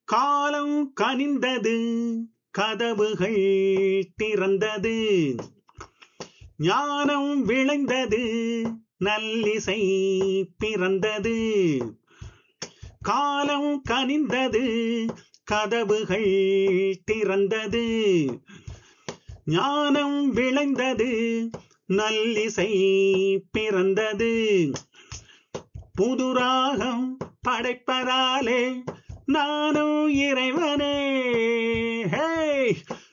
காலம் கனிந்தது கதவுகள் திறந்தது ஞானம் விளைந்தது நல்லிசை பிறந்தது காலம் கனிந்தது கதவுகள் திறந்தது ஞானம் விளைந்தது நல்லிசை பிறந்தது புதுராகம் படைப்பதாலே நானும் இறைவனே ஹே